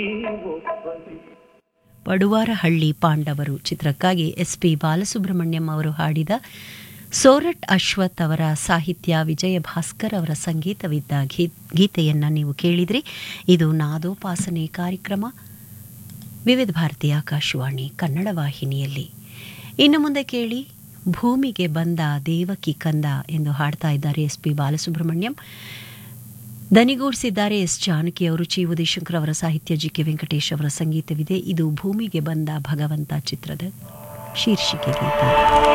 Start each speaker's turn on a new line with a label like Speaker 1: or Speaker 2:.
Speaker 1: ಪಡುವಾರಹಳ್ಳಿ ಪಾಂಡವರು ಚಿತ್ರಕ್ಕಾಗಿ S P Balasubrahmanyam ಅವರು ಹಾಡಿದ ಸೋರಟ್ ಅಶ್ವಥ್ ಅವರ ಸಾಹಿತ್ಯ ವಿಜಯ ಭಾಸ್ಕರ್ ಅವರ ಸಂಗೀತವಿದ್ದ ಗೀ ಗೀತೆಯನ್ನು ನೀವು ಕೇಳಿದ್ರಿ ಇದು ನಾದೋಪಾಸನೆ ಕಾರ್ಯಕ್ರಮ ವಿವಿಧ ಭಾರತಿ ಆಕಾಶವಾಣಿ ಕನ್ನಡ ವಾಹಿನಿಯಲ್ಲಿ ಇನ್ನು ಮುಂದೆ ಕೇಳಿ ಭೂಮಿಗೆ ಬಂದ ದೇವಕಿ ಕಂದ ಎಂದು ಹಾಡ್ತಾ ಇದ್ದಾರೆ ಎಸ್ ಪಿ ಬಾಲಸುಬ್ರಹ್ಮಣ್ಯಂ ದನಿಗೂಡಿಸಿದ್ದಾರೆ ಎಸ್ ಜಾನಕಿ ಅವರು ಚಿ ಉದಯಶಂಕರ್ ಅವರ ಸಾಹಿತ್ಯ ಜಿ ಕೆ ವೆಂಕಟೇಶ್ ಅವರ ಸಂಗೀತವಿದೆ ಇದು ಭೂಮಿಗೆ ಬಂದ ಭಗವಂತ ಚಿತ್ರದ ಶೀರ್ಷಿಕೆ ಗೀತೆ